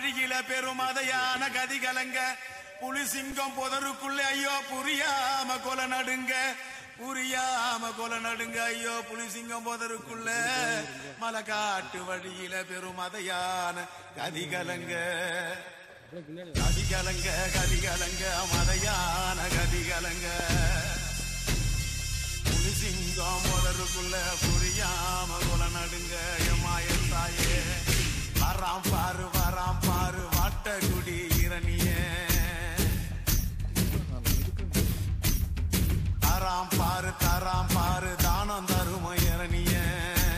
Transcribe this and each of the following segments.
வழியில பெருமதையான கதி கலங்க புலி சிங்கம் புதருக்குள்ள ஐயோ புரியாம கொலை நடுங்க புரியாம கொலை நடுங்க ஐயோ புலி சிங்கம் புதருக்குள்ள மலை காட்டு வழியில பெருமதையான கதி கலங்க கதி கலங்க கதி கலங்க மதையான கதி கலங்க புலி சிங்கம் முதலுக்குள்ள புரியாம கொலை நடுங்க எம்மாயன் தாயே வராம் பாரு வராம் பாரு வாட்டகுடி இரணியே தராம் பாரு தராம் பாரு தானம் தரும இரணியே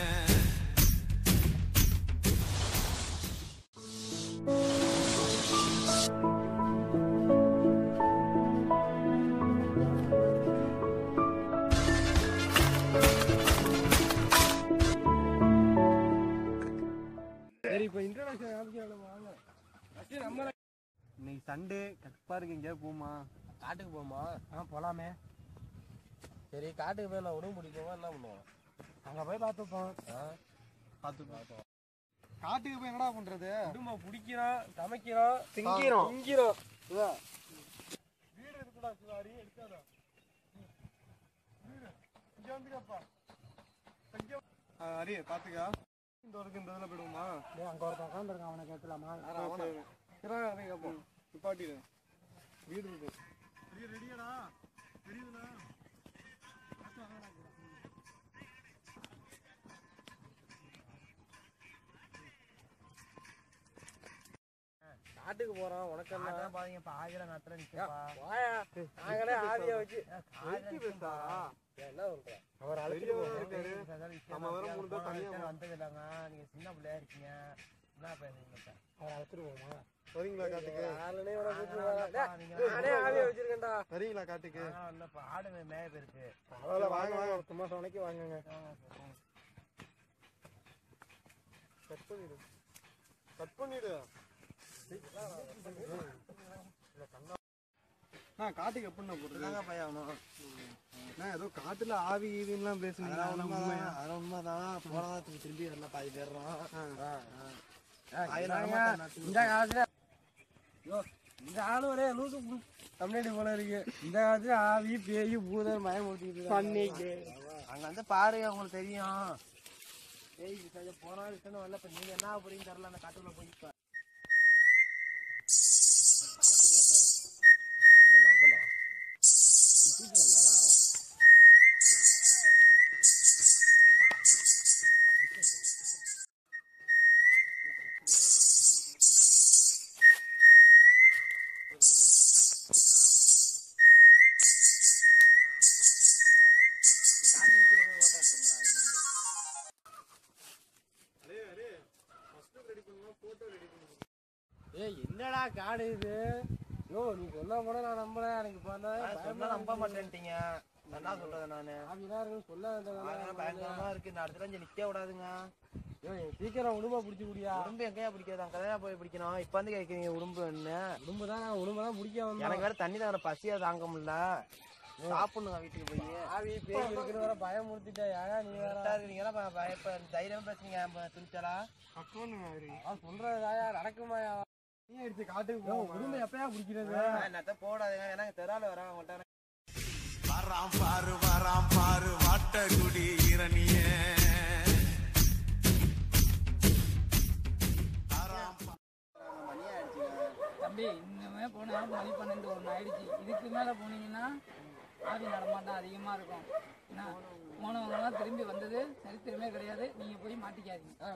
சரி இப்போ இன்ட்ரோடக்ஷன் காமிக்கலாம் வாங்க ஃபஸ்ட்டு நம்ம இன்னைக்கு சண்டே கடுப்பா இருக்கு எங்கேயாவது போமா காட்டுக்கு போமா ஆ போலாமே சரி காட்டுக்கு போய் நான் உடம்பு பிடிக்குமா என்ன பண்ணுவோம் அங்கே போய் பார்த்துப்போம் ஆ பார்த்து பார்த்தோம் காட்டுக்கு போய் என்னடா பண்றது குடும்பம் பிடிக்கிறோம் சமைக்கிறோம் திங்கிறோம். திங்கிறோம் இதான். வீடு இருக்குடா சிவாரி எடுக்காதா வீடு இங்கே வந்துக்கப்பா அரி பாத்துக்கா இந்த வரைக்கும் இந்த இதில் போயிடுவோமா அங்கே ஒருத்தன் உட்காந்துருக்கான் அவனை கேட்கலாமா சரி அதை கேட்போம் துப்பாட்டிடு வீடு இருக்கு ரெடியாடா தெரியுதுண்ணா காட்டுக்கு போறோம் உனக்கு என்ன பாருங்க இப்ப ஆவியில நத்துல நிக்கப்பா வாயா நாங்களே ஆவியை வச்சு வெட்டி பேசா என்ன சொல்ற அவர் அழைச்சிட்டு பெரியவரா போவோம் இருக்காரு நம்ம வேற மூணு பேர் தனியா வந்தது இல்லைங்க நீங்க சின்ன பிள்ளையா இருக்கீங்க என்ன பேசுறீங்க அவர் அழைச்சிட்டு போவோமா வரீங்களா காட்டுக்கு ஆளுனே இவனை கூப்பிட்டு அதெல்லாம் வரா. டேய், நீங்க நானே ஆவியை வச்சிருக்கேன்டா வரீங்களா காட்டுக்கு அதெல்லாம் இல்ல இப்ப ஆடு மே- மேய போயிருக்கு பரவாயில்ல வாங்க வாங்க சும்மா சொன்னைக்கு வாங்குங்க கட் பண்ணிடு கட் பண்ணிடு நான் காட்டுக்கு எப்படிண்ணா போறது பையன் நான் ஏதோ காட்டுல ஆவி ஈவின்லாம் பேசுனீங்க அதெல்லாம் உண்மையா அதெல்லாம் உண்மைதான் போன வாரத்துக்கு திரும்பி வரல பாதி பேர்றோம் இந்த காலத்துல ஐயோ, இந்த ஆளு ஒரே லூசு தமிழ்நாடு போல இருக்கு இந்த காலத்துல ஆவி பேய் பூதம் மயமூட்டிட்டு பண்ணிக்கு அங்க வந்து பாருங்க உங்களுக்கு தெரியும் ஏய் இது போன வருஷம் வரல இப்ப நீங்க என்ன புரியும் தெரியல அந்த காட்டுக்குள்ள போய் இப்ப ஏய் என்னடா காடு இது யோ நீ சொன்னா கூட நான் நம்பல எனக்கு பண்ண சொன்னா நம்ப மாட்டேன்ட்டீங்க நான் என்ன சொல்றது நானு ஆவிதான் இருக்குன்னு சொல்ல அதெல்லாம் வேண்டியது பயங்கரமா இருக்கு இந்த இடத்துல இங்க நிக்க விடாதுங்க யோ எனக்கு சீக்கிரம் உடும்ப பிடிச்சி குடியா உடம்பு எங்கேயா பிடிக்காது அங்க தான் போய் பிடிக்கணும் இப்ப வந்து கேக்குறீங்க உடம்பு என்ன உடும்பு தான் நான் உடும்பு தான் பிடிக்க வந்தேன் எனக்கு வேற தண்ணி தான் பசியா தாங்க முடியல சாப்பிடணுங்க வீட்டுக்கு போய் ஆவி பேய் இருக்குன்னு வேற பயமுறுத்திட்டா யாரா நீ வேற கரெக்டா இருக்கு நீங்க எல்லாம் ப- ப- இப்ப தைரியம் பேசுறீங்க ப- துணிச்சலா கட் பண்ணுங்க ஹரி. அவன் சொல்றதாயா நடக்குமாயா நீ எடுத்து காட்டுக்கு யோ போவோம் உடும்பு எப்பயா பிடிக்கிறது என்னத்த போடாதுங்க ஏன்னா தெரால வர அவங்கள்ட்ட வராம் பாரு வராம் பாரு வாட்டகுடி இரணியே வராம் பா- தம்பி இன்னுமே போனா மணி பன்னெண்டு ஒன்று ஆயிடுச்சு இதுக்கு மேலே போனீங்கன்னா ஆவி நடமாட்டம் அதிகமாக இருக்கும் என்ன போனவங்கலாம் திரும்பி வந்தது சரித்திரமே கிடையாது நீங்கள் போய் மாட்டிக்காதீங்க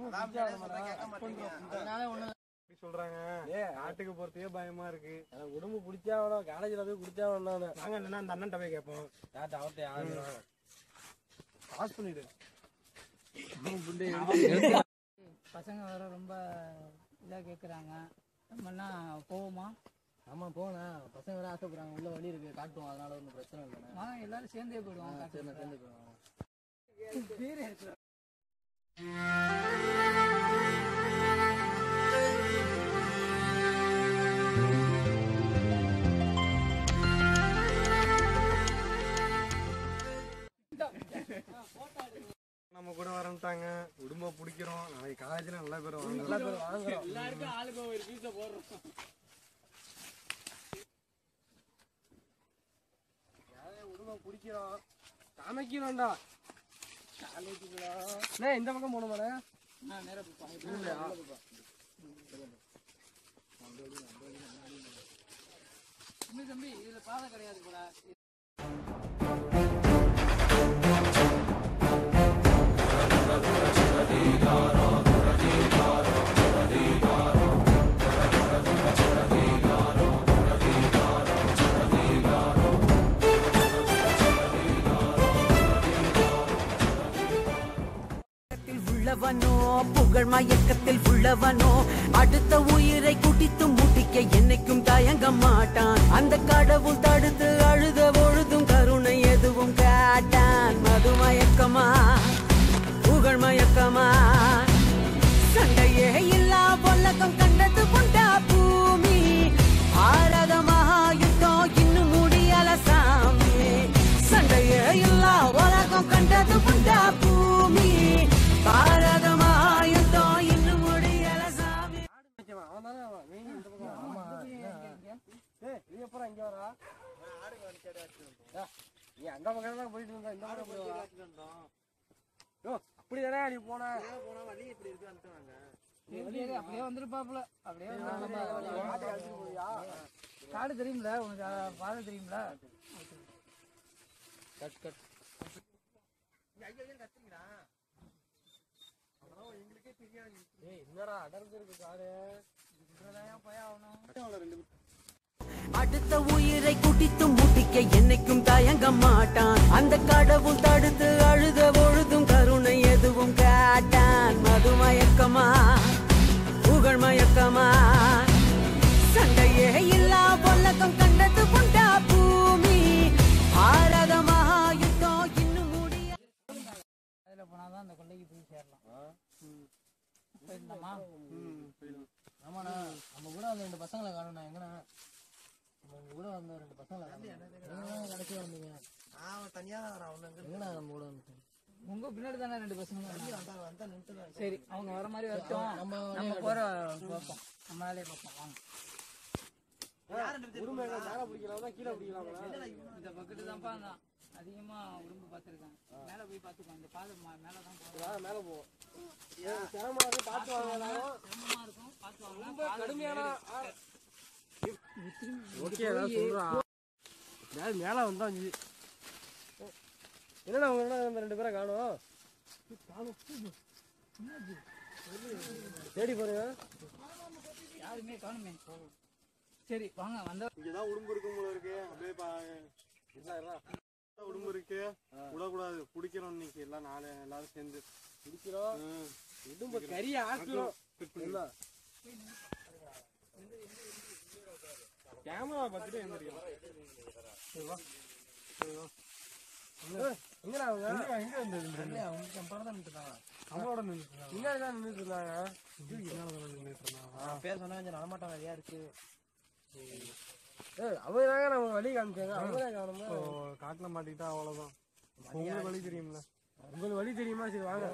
அதனால ஒன்றும் அப்படி சொல்றாங்க காட்டுக்கு போறதுக்கே பயமா இருக்கு எனக்கு உடம்பு பிடிச்சா வேணும் காலேஜில் போய் குடிச்சா வேணும் நானு நாங்க என்னன்னா அந்த அண்ணன் போய் கேட்போம் யார்ட்ட அவர்கிட்ட யாரு பாஸ் பண்ணிடு பசங்க வேற ரொம்ப இதாக கேட்குறாங்க நம்மனா போவோமா ஆமா போனேன் பசங்க வேற ஆசைப்படுறாங்க உள்ள வழி இருக்கு காட்டுவோம் அதனால ஒன்றும் பிரச்சனை இல்லை வா எல்லாரும் சேர்ந்தே போயிடுவோம் சரி நான் சேர்ந்து போயிடுவோம் நம்ம கூட வரட்டாங்க உடும்ப பிடிக்கிறோம் நாளைக்கு காலேஜ்ல நல்ல பேர் வாங்க நல்ல பேர் வாங்குறோம் எல்லாருக்கும் ஆளுக்கு ஒரு பீஸை போடுறோம் உடம்ப பிடிக்கிறோம் சமைக்கிறோம்டா காலேஜுக்குள்ள இந்த பக்கம் போன மாதிரி நான் நேரா போய் பார்க்கிறேன். தம்பி தம்பி இதுல பாதை கிடையாது போல மயக்கத்தில் உள்ளவனோ புகழ் மயக்கத்தில் உள்ளவனோ அடுத்த உயிரை குடித்து முடிக்க என்னைக்கும் தயங்க மாட்டான் அந்த கடவுள் தடுத்து அழுத பொழுதும் கருணை எதுவும் காட்டான் மது மயக்கமா புகழ் மயக்கமா சண்டையே இல்லா பொல்லகம் கண்டது கொண்டா பூமி பாரத மகாயுத்தம் இன்னும் முடியல சாமி சண்டையே இல்லா உலகம் கண்டது கொண்டா பூமி பாரத மகாயுத்தம் இன்னும் முடியல சாமி அவன் தானே அவன் நீங்க இந்த பக்கம் ஆமா ஏய் நீ எப்பறம் இங்க வரா ஏய், நீ அந்த பக்கம் தான் போயிட்டு இருந்தா இந்த பக்கம் போய் வா யோ அப்படிதானே நீ போன சரி, சரி, அப்படியே வந்துருப்பாப்புல அப்படியே மாட்டுக்கு வந்துருப்பாப்புல. அழைச்சிட்டு போவியா காடு தெரியும்ல உனக்கு அஹ், பாதை தெரியும்ல கட் கட் ஏய் என்னடா அடர்ந்திருக்கு காரு அடுத்த உயிரை குடித்து முடிக்க என்னைக்கும் தயங்க மாட்டான் அந்த கடவுள் தடுத்து அழுத பொழுதும் கருணை எதுவும் காட்டான் மது மயக்கமா புகழ் மயக்கமா சண்டையே இல்லா பொல்லகம் கண்டது கொண்டா பூமி பாரத மகாயுத்தம் இன்னும் முடிய அதுல போனாதான் அந்த கொள்ளைக்கு போய் சேரலாம் போயிருந்தோமா ஆமாண்ணா நம்ம கூட அந்த ரெண்டு பசங்களை காணும்ண்ணா எங்கண்ணா நம்ம கூட வந்த ரெண்டு பசங்களை காணும் கடைசி வந்தீங்க அவன் தனியா தான் வரான் அவனுக்கு எங்கண்ணா நம்ம கூட வந்து உங்க பின்னாடி தானே ரெண்டு பசங்க சரி அவங்க வர மாதிரி வரட்டும் நம்ம நம்ம போற பார்ப்போம் நம்ம வேலையை பார்ப்போம் வாங்க உரிமை மேல பிடிக்கலாம் கீழே பிடிக்கலாம் இந்த பக்கத்து தான்ப்பா நான் அதிகமா உடம்பு பார்த்துருக்கேன் மேல போய் பார்த்துக்கோ இந்த பாதை மா- மேல தான் போகும் மேல போவோம் சிரமமா இருக்கு பார்த்து வாங்க எல்லாரும். சிரமமா இருக்கும் பார்த்து வாங்கலாம் ரொம்ப கடுமையான ஓகே அதான் சொல்றான் மேல மேல வந்தா அஞ்சு என்னடா உங்க என்ன நம்ம ரெண்டு பேரை காணோம் தேடி பாருங்க யாருமே காணுமே சரி வாங்க வந்தா இங்கதான் உடும்பு இருக்கும் போல இருக்கு அப்படியே பா உடும்பு இருக்கு விடக்கூடாது பிடிக்கிறோம் இன்னைக்கு எல்லாம் நாலு எல்லாரும் சேர்ந்து பிடிக்கிறோம் ம். இடும்ப கறியை ஆக்குறோம் என்ன கேமரா பார்த்துட்டு எந்திரிக்கலாம் எங்கடா அவங்க எங்க வந்தது அவங்க அப்புறம் தான் நின்றுட்டாங்க அவங்களோட நின்றுட்டு பின்னாடி தான் நின்றுட்டு இருந்தாங்க பேர் சொன்னா கொஞ்சம் நடமாட்டம் நிறையா இருக்கு ஏய் அவங்க தாங்க நம்ம வழி காமிச்சாங்க அவங்களே காணுமா காட்டுல மாட்டிக்கிட்டா அவ்வளவுதான் உங்களுக்கு வழி தெரியும்ல உங்களுக்கு வழி தெரியுமா சரி வாங்க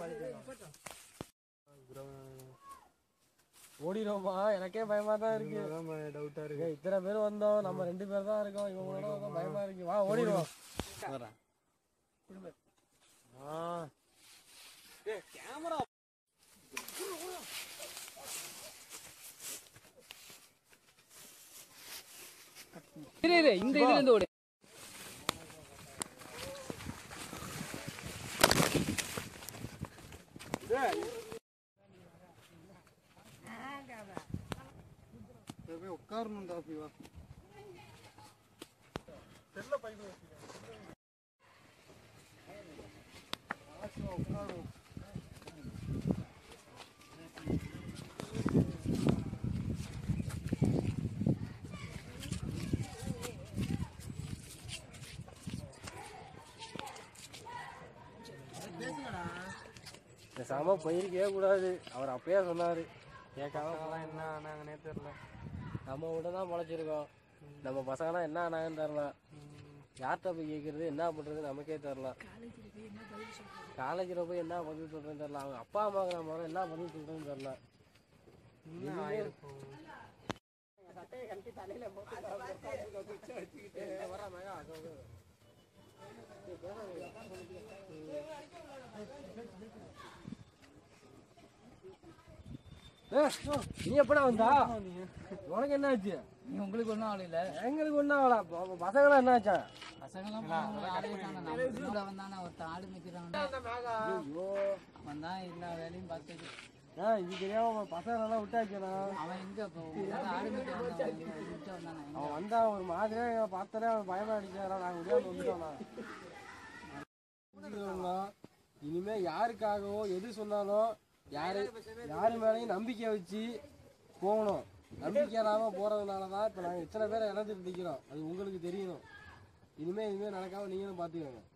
ஓடிடுவோமா எனக்கே பயமா தான் இருக்கு டவுட்டா இருக்கு ஏய், இத்தனை பேர் வந்தோம் நம்ம ரெண்டு பேர் தான் இருக்கோம் இவங்க கூட வந்தோம் பயமா இருக்கு வா ஓடிடுவோம் ஆ இரு இரு இந்த இதுல இருந்து ஓடு போய் உட்காரணும் தாப்பி வா பேசாம போயிருக்கவே கூடாது அவர் அப்பயே சொன்னாரு கேட்காம போனா என்ன ஆனாங்கன்னே தெரியல நம்ம விட தான் முளைச்சிருக்கோம் நம்ம பசங்கலாம் என்ன ஆனாங்கன்னு தெரியல யார்கிட்ட போய் கேட்கறது என்ன பண்றது நமக்கே தெரில காலேஜில் போய் என்ன பதில் சொல்றேன்னு தெரியல அவங்க அப்பா அம்மாவுக்கு நான் முதல்ல என்ன பதில் சொல்றேன்னு தெரியல நீ எப்படா வந்தா உனக்கு என்ன ஆச்சு நீ உங்களுக்கு ஒன்றும் ஆள் இல்லை எங்களுக்கு ஒன்றும் ஆகல பசங்களாம் என்ன ஆச்சா பசங்களாம் போனாங்க, ஆளே காணோம். நம்ம கூட வந்தானே ஒருத்தன் ஆடு மேய்க்கிறான் ஐயோ அவன் தான் எல்லா வேலையும் பார்த்துட்டு ஆ இது தெரியாம பசங்களெல்லாம் விட்டாச்சுண்ணா அவன் எங்க இப்போ ஆடு மேய்க்க வந்தவன் எங்க விட்டு வந்தானே எங்க? அவன் வந்தா ஒரு மாதிரியா எங்களை பார்த்தாலே அவன் பயமா அடிச்சாரா நாங்க முடியாம வந்துட்டோம்ண்ணா புரிஞ்சுக்கணும்னா, இனிமே யாருக்காகவோ எது சொன்னாலும் யாரு யாரு மேலேயும் நம்பிக்கை வச்சு போகணும் நம்பிக்கை இல்லாம போறதுனால தான் இப்போ நாங்கள் இத்தனை பேரை இழந்துட்டு நிற்கிறோம் அது உங்களுக்கு தெரியணும் இனிமே இனிமே நடக்காம நீங்களும் பார்த்துக்கோங்க